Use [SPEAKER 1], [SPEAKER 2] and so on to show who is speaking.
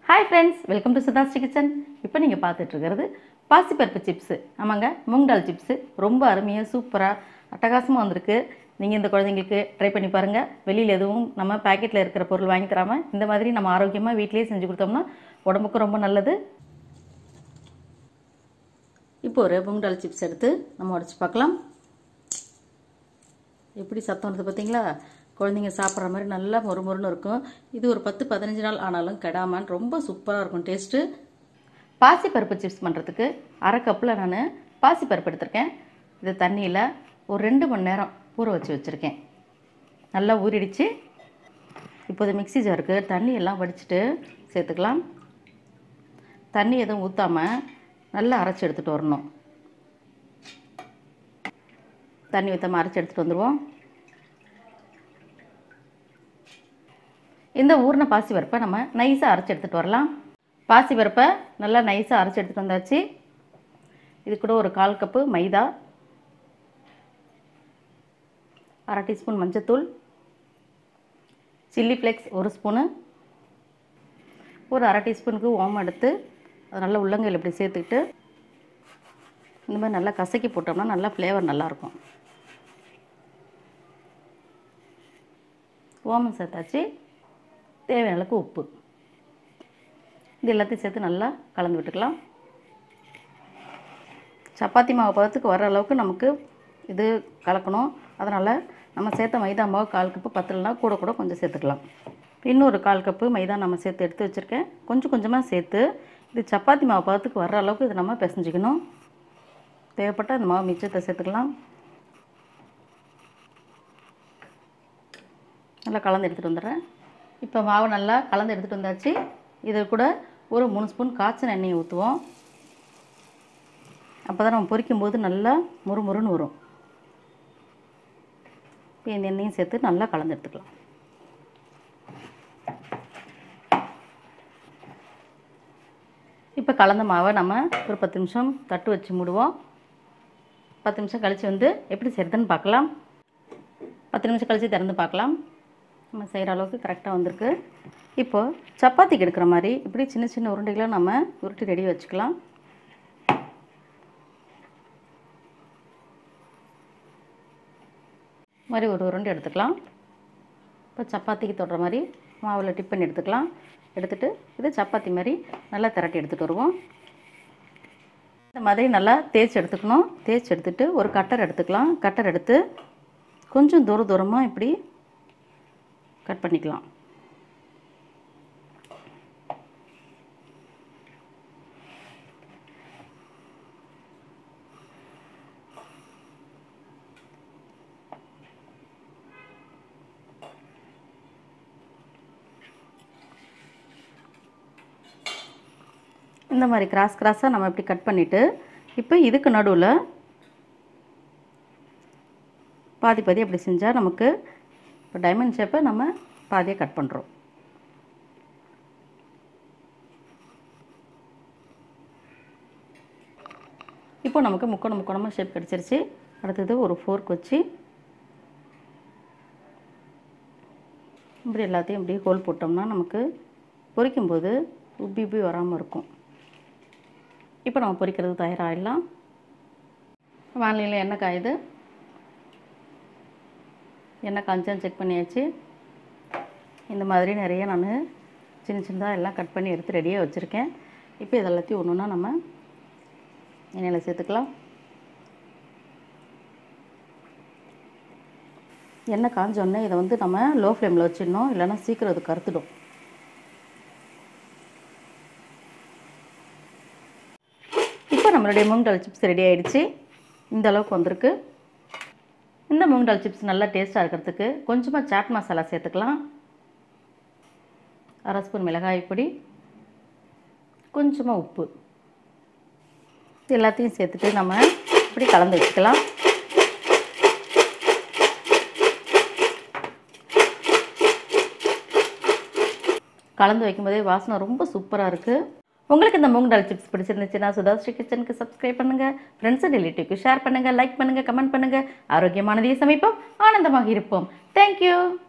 [SPEAKER 1] hi friends welcome to Sudhasri kitchen இப்போ நீங்கள் பார்த்துட்டு இருக்கிறது பாசிப்பருப்பு சிப்ஸு ஆமாங்க மூங் டால் சிப்ஸு ரொம்ப அருமையாக சூப்பராக அட்டகாசமாக வந்திருக்கு நீங்கள் இந்த குழந்தைங்களுக்கு ட்ரை பண்ணி பாருங்கள் வெளியில் எதுவும் நம்ம பேக்கெட்டில் இருக்கிற பொருள் வாங்கி தராமல் இந்த மாதிரி நம்ம ஆரோக்கியமாக வீட்டிலேயே செஞ்சு கொடுத்தோம்னா உடம்புக்கு ரொம்ப நல்லது இப்போ ஒரு மூங் டால் சிப்ஸ் எடுத்து நம்ம உடச்சி பார்க்கலாம் எப்படி சத்தம் வருது பார்த்தீங்களா குழந்தைங்க சாப்பிட்ற மாதிரி நல்லா மொறு மொறுன்னு இருக்கும் இது ஒரு பத்து பதினஞ்சு நாள் ஆனாலும் கெடாமல் ரொம்ப சூப்பராக இருக்கும் டேஸ்ட்டு பாசிப்பருப்பு சிப்ஸ் பண்ணுறதுக்கு அரை கப்பில் நான் பாசிப்பருப்பு எடுத்திருக்கேன் இது தண்ணியில் ஒரு ரெண்டு மணி நேரம் ஊற வச்சு வச்சுருக்கேன் நல்லா ஊறிடுச்சு இப்போது மிக்ஸி ஜாருக்கு தண்ணி எல்லாம் வடிச்சிட்டு சேர்த்துக்கலாம் தண்ணி எதுவும் ஊற்றாமல் நல்லா அரைச்சி எடுத்துகிட்டு வரணும் தண்ணி ஊற்றாமல் அரைச்சி எடுத்துகிட்டு வந்துடுவோம் இந்த ஊர்ன பாசி பருப்பை நம்ம நைஸாக அரைச்சி எடுத்துகிட்டு வரலாம் பாசி பருப்பை நல்லா நைஸாக அரைச்சி எடுத்துகிட்டு வந்தாச்சு இது கூட ஒரு கால் கப்பு மைதா அரை டீஸ்பூன் மஞ்சத்தூள் சில்லி ஃப்ளேக்ஸ் ஒரு ஸ்பூனு ஒரு அரை டீஸ்பூனுக்கு ஓமம் எடுத்து அது நல்லா உள்ளங்கையில் இப்படி சேர்த்துக்கிட்டு இந்த மாதிரி நல்லா கசக்கி போட்டோம்னா நல்லா ஃப்ளேவர் நல்லாயிருக்கும் ஓமம் சேர்த்தாச்சு தேவையான அளவுக்கு உப்பு இது எல்லாத்தையும் சேர்த்து நல்லா கலந்து விட்டுக்கலாம் சப்பாத்தி மாவு பதத்துக்கு வர அளவுக்கு நமக்கு இது கலக்கணும் அதனால் நம்ம சேர்த்த மைதா மாவு கால் கப்பு பத்தலைனா கூட கூட கொஞ்சம் சேர்த்துக்கலாம் இன்னொரு கால் கப்பு மைதா நம்ம சேர்த்து எடுத்து வச்சுருக்கேன் கொஞ்சம் கொஞ்சமாக சேர்த்து இது சப்பாத்தி மாவு பதத்துக்கு வர அளவுக்கு இது நம்ம பிசைஞ்சிக்கணும் தேவைப்பட்டால் இந்த மாவு மிச்சத்தை சேர்த்துக்கலாம் நல்லா கலந்து எடுத்துகிட்டு வந்துடுறேன் இப்போ மாவு நல்லா கலந்து எடுத்துகிட்டு வந்தாச்சு இது கூட ஒரு மூணு ஸ்பூன் காய்ச்சல் எண்ணெயை ஊற்றுவோம் அப்போ தான் நம்ம பொரிக்கும் போது நல்லா முறுமுறுன்னு வரும் இப்போ இந்த எண்ணெயும் சேர்த்து நல்லா கலந்து எடுத்துக்கலாம் இப்போ கலந்த மாவை நம்ம ஒரு பத்து நிமிஷம் தட்டு வச்சு மூடுவோம் பத்து நிமிஷம் கழித்து வந்து எப்படி செய்கிறதுன்னு பார்க்கலாம் பத்து நிமிஷம் கழித்து திறந்து பார்க்கலாம் நம்ம செய்கிற அளவுக்கு கரெக்டாக வந்திருக்கு இப்போது சப்பாத்திக்கு எடுக்கிற மாதிரி இப்படி சின்ன சின்ன உருண்டைகளை நம்ம உருட்டி ரெடி வச்சுக்கலாம் மாதிரி ஒரு உருண்டை எடுத்துக்கலாம் இப்போ சப்பாத்திக்கு தொடுற மாதிரி மாவில் டிப் பண்ணி எடுத்துக்கலாம் எடுத்துகிட்டு இது சப்பாத்தி மாதிரி நல்லா திரட்டி எடுத்துகிட்டு வருவோம் இந்த மாதிரி நல்லா தேய்ச்சி எடுத்துக்கணும் தேய்ச்சி எடுத்துகிட்டு ஒரு கட்டர் எடுத்துக்கலாம் கட்டர் எடுத்து கொஞ்சம் தூர தூரமாக இப்படி கட் பண்ணிக்கலாம் இந்த மாதிரி கிராஸ் கிராஸாக நம்ம இப்படி கட் பண்ணிவிட்டு இப்போ இதுக்கு நடுவில் பாதி பாதி அப்படி செஞ்சால் நமக்கு இப்போ டைமண்ட் ஷேப்பை நம்ம பாதியாக கட் பண்ணுறோம் இப்போ நமக்கு முக்கோணம் முக்கோணமாக ஷேப் கிடச்சிருச்சு அடுத்தது ஒரு ஃபோர்க் வச்சு இப்படி எல்லாத்தையும் இப்படி ஹோல் போட்டோம்னா நமக்கு பொரிக்கும்போது உப்பி உப்பி வராமல் இருக்கும் இப்போ நம்ம பொரிக்கிறது தயாராகிடலாம் வானிலையில் எண்ணெய் காயுது எண்ணெய் காஞ்சான்னு செக் பண்ணியாச்சு இந்த மாதிரி நிறைய நான் சின்ன சின்னதாக எல்லாம் கட் பண்ணி எடுத்து ரெடியாக வச்சுருக்கேன் இப்போ இதெல்லாத்தையும் ஒன்று ஒன்றா நம்ம எண்ணெயில் சேர்த்துக்கலாம் எண்ணெய் காஞ்சோடனே இதை வந்து நம்ம லோ ஃப்ளேமில் வச்சிடணும் இல்லைன்னா சீக்கிரம் அது கருத்துடும் இப்போ நம்மளுடைய மூங் டால் சிப்ஸ் ரெடி ஆகிடுச்சு இந்த அளவுக்கு வந்திருக்கு இந்த மூங் டால் சிப்ஸ் நல்லா டேஸ்ட்டாக இருக்கிறதுக்கு கொஞ்சமாக சாட் மசாலா சேர்த்துக்கலாம் அரை ஸ்பூன் மிளகாய் பொடி கொஞ்சமாக உப்பு இது எல்லாத்தையும் சேர்த்துட்டு நம்ம இப்படி கலந்து வச்சுக்கலாம் கலந்து வைக்கும்போதே வாசனை ரொம்ப சூப்பராக இருக்குது உங்களுக்கு இந்த மூங் டால் சிப்ஸ் பிடிச்சிருந்துச்சுன்னா சுதாஸ்ரீ கிச்சனுக்கு சப்ஸ்கிரைப் பண்ணுங்கள் ஃப்ரெண்ட்ஸ் அண்ட் ரிலேட்டிவ்க்கு ஷேர் பண்ணுங்கள் லைக் பண்ணுங்கள் கமெண்ட் பண்ணுங்கள் ஆரோக்கியமானதையே சமைப்போம் ஆனந்தமாக இருப்போம் தேங்க்யூ